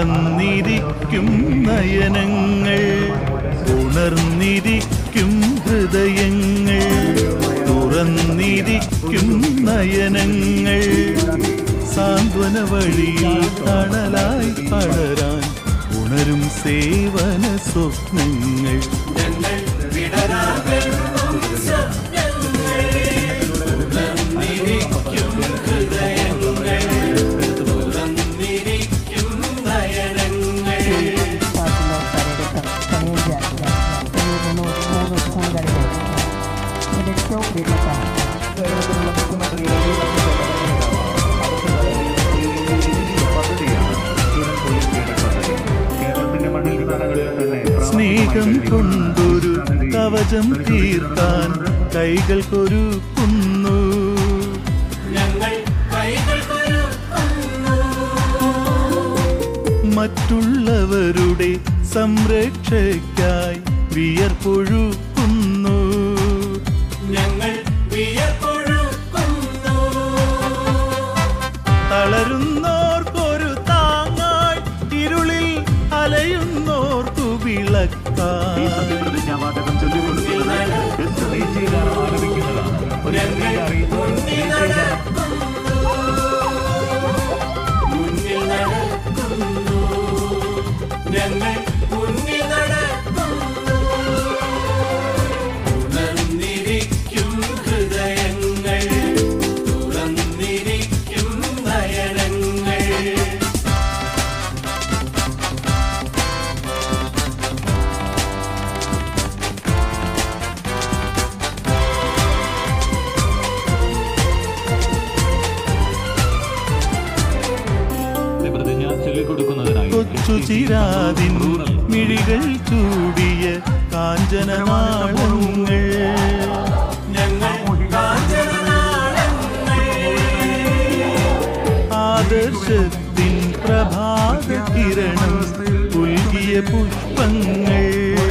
തുറന്നിരിക്കും നയനങ്ങൾ ഉണർന്നിരിക്കും ഹൃദയങ്ങൾ തുറന്നിരിക്കും നയനങ്ങൾ സാന്ത്വന വഴിയിൽ തണലായി പടരാൻ ഉണരും സേവന സ്വപ്നങ്ങൾ Fácil Paredes, Canella, Canella, Mono, Sangare, Electro, Vietnam. സ്നേഹം കൊണ്ടൊരു കവചം തീർത്താൻ കൈകൾക്കൊരു കുന്നു മറ്റുള്ളവരുടെ സംരക്ഷയ്ക്കായി വിയർപ്പൊഴുക്കുന്നു തളരുന്നോർക്കൊരു താങ്ങായി ഇരുളിൽ അലയുന്നോർക്കു വിളക്കായി പ്രതിജ്ഞാവാചകം ചൊല്ലിക്കൊടുക്കുന്നത് എസ് ദേശീയഗാനം ആലപിക്കുന്നതാണ് ഒരു എൻട്രി അറിയിപ്പ് ദേശീയഗാനം പ്രതിജ്ഞ ചൊല്ലിക്കൊടുക്കുന്നതിനായി കൊച്ചു ചിരാതിൻ മിഴികൾ ചൂടിയ കാഞ്ചനമാളങ്ങൾ ആദർശത്തിൻ പ്രഭാത കിരണം പുൽകിയ പുഷ്പങ്ങൾ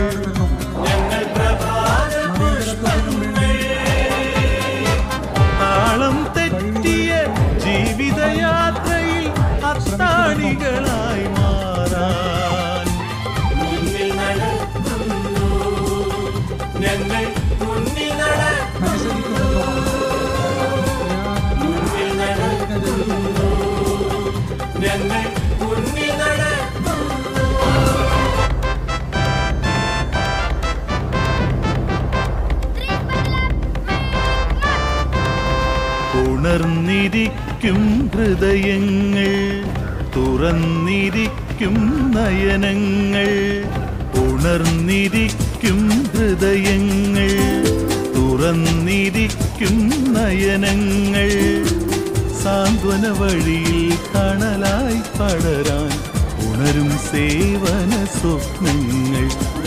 താളം തെറ്റിയ ജീവിതയാത്രയിൽ അത്താണികളായി മാറാൻ ഉണർന്നിരിക്കും ഹൃദയങ്ങൾ തുറന്നിരിക്കും നയനങ്ങൾ ഉണർന്നിരിക്കും ഹൃദയങ്ങൾ തുറന്നിരിക്കും നയനങ്ങൾ സാന്ത്വന വഴിയിൽ തണലായി പടരാൻ ഉണരും സേവന സ്വപ്നങ്ങൾ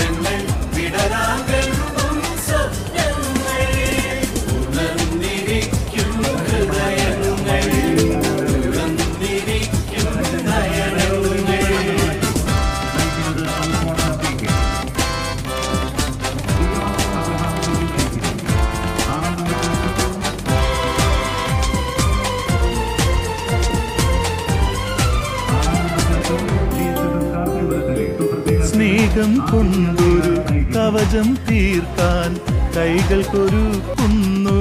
സ്നേഹം കൊണ്ടൊരു കവചം തീർക്കാൻ കൈകൾക്കൊരു കുന്നു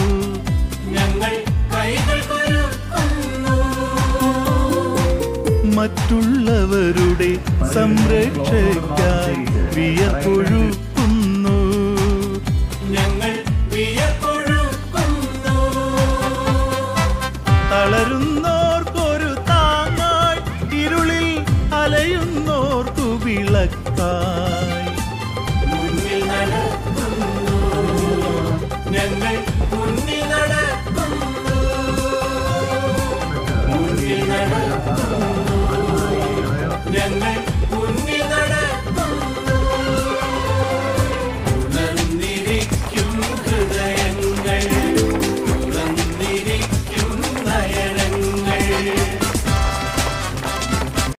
മറ്റുള്ളവരുടെ സംരക്ഷയ്ക്കായി വിയർപ്പൊഴുക്കുന്നു തളരുന്നോർക്കൊരു താങ്ങായി ഇരുളിൽ അലയുന്നോർക്കു വിളക്കായി